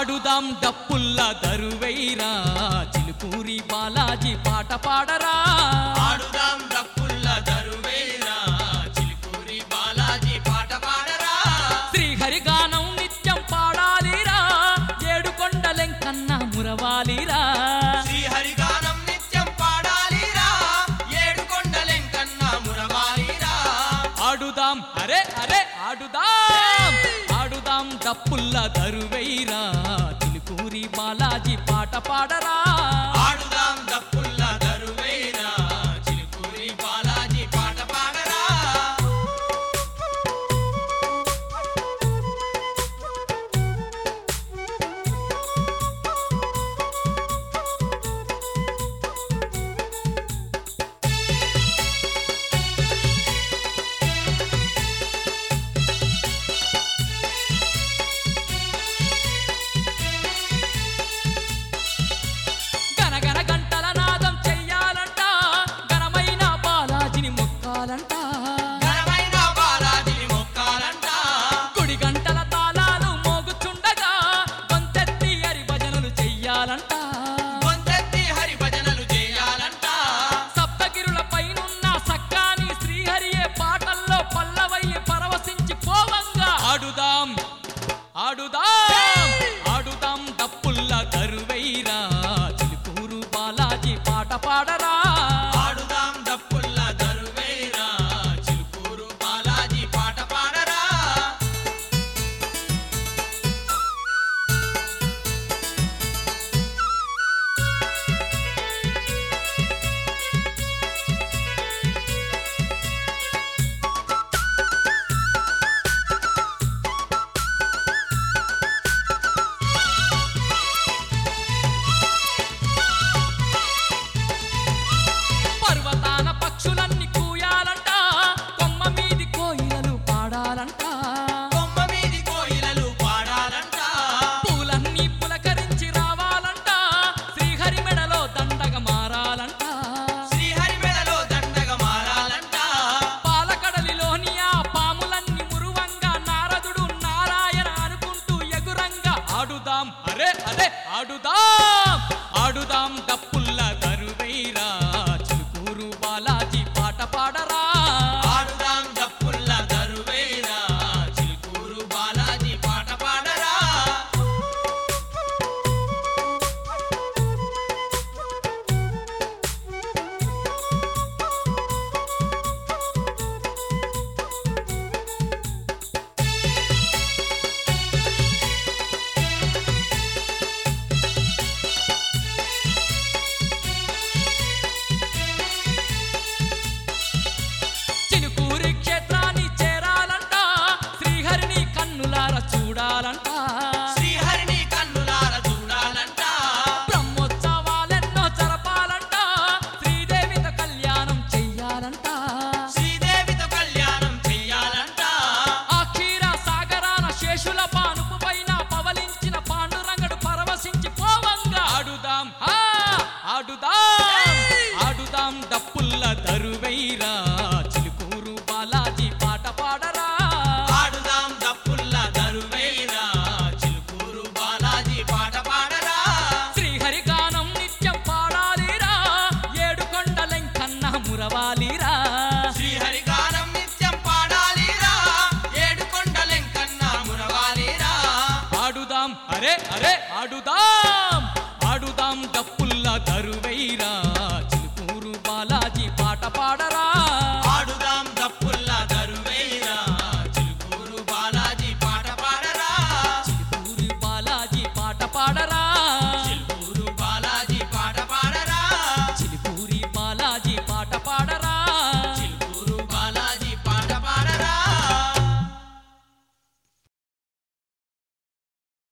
ఆడుదాం డప్పుల్ల దరువైరా చిలుకూరి బాలాజీ పాట పాడరా ఆడుదాం డప్పుల్ల దరువేరా చిలుకూరి బాలాజీ పాట పాడరా శ్రీహరి గానం నిత్యం పాడాలిరా ఏడు కొండలెంకన్న మురవాలిరా శ్రీహరిగానం నిత్యం పాడాలిరా ఏడు కొండలెంకన్నా మురవాలిరా ఆడుదాం అరే అరే ఆడుదాం ఆడుదాం డప్పుల్ల దరువైరా చిలుకూరి బాలాజీ పాట పాడరా ఆడుదాం డప్పుల్ల దరువేరా చిలుకూరి బాలాజీ పాట పాడరా గనగన గంటల నాదం చెయ్యాలంట ఘనమైన బాలాజీని మొక్కాలంట ఘనమైన బాలాజీని మొక్కాలంట కుడి గంటల తాళాలు మోగుచుండగా గొంతెత్తి హరి భజనలు చెయ్యాలంట కొంచెత్తి హరి భజనలు చేయాలంట సప్తగిరుల పైనున్న సక్కాని శ్రీహరియే పాటల్లో పల్లవయ్యి పరవశించి పోవంగా ఆడుదాం ఆడుదాం ఆడుదాం డప్పుల్ల దరువైరా చిలుకూరు బాలాజీ పాట పాడరా